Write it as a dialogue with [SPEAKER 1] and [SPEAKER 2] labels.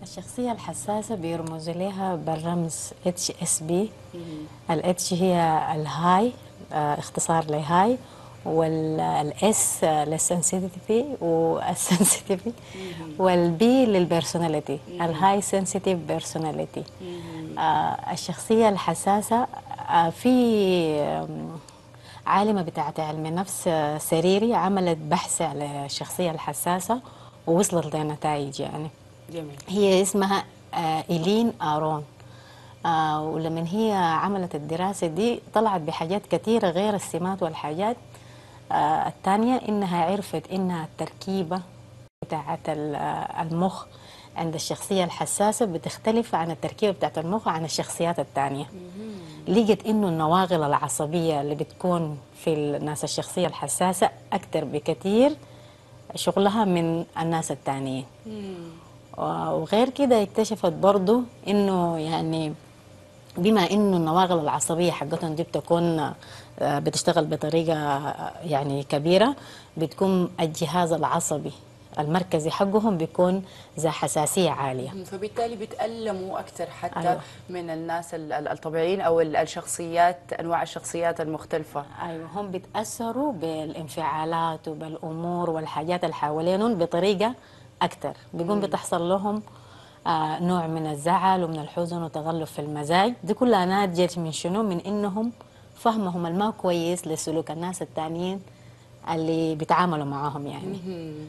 [SPEAKER 1] الشخصية الحساسة بيرمز لها بالرمز HSP ال H هي الهاي آه، اختصار لهاي والاس للسنسيتيفيتي والسنسيتيفي والبي للبيرسوناليتي الهاي سنسيتيف بيرسوناليتي الشخصية الحساسة آه، في آم، عالمة بتاعت علم النفس آه، سريري عملت بحث على الشخصية الحساسة ووصلت لنتائج يعني
[SPEAKER 2] جميل
[SPEAKER 1] هي اسمها آه، إيلين آرون آه، ولما هي عملت الدراسة دي طلعت بحاجات كثيرة غير السمات والحاجات آه، التانية إنها عرفت إنها التركيبة بتاعت ال- آه، المخ عند الشخصية الحساسة بتختلف عن التركيبة بتاعت المخ عن الشخصيات التانية لقت إنه النواقل العصبية اللي بتكون في الناس الشخصية الحساسة أكتر بكثير شغلها من الناس التانيين وغير كده اكتشفت برضو انه يعني بما انه النواقل العصبيه حقتهم دي بتكون آه، بتشتغل بطريقه آه، يعني كبيره بتكون الجهاز العصبي المركزي حقهم بيكون ذا حساسيه عاليه
[SPEAKER 2] فبالتالي بيتألموا أكثر حتى
[SPEAKER 1] أيوة.
[SPEAKER 2] من الناس ال- ال- الطبيعيين أو ال- الشخصيات أنواع الشخصيات المختلفة
[SPEAKER 1] ايوه هم بيتاثروا بالانفعالات وبالامور والحاجات اللي حوالينهم بطريقه اكثر بيقوم بتحصل لهم آه نوع من الزعل ومن الحزن وتغلف في المزاج دي كلها ناتجه من شنو من انهم فهمهم الما كويس لسلوك الناس التانيين اللي بيتعاملوا معاهم يعني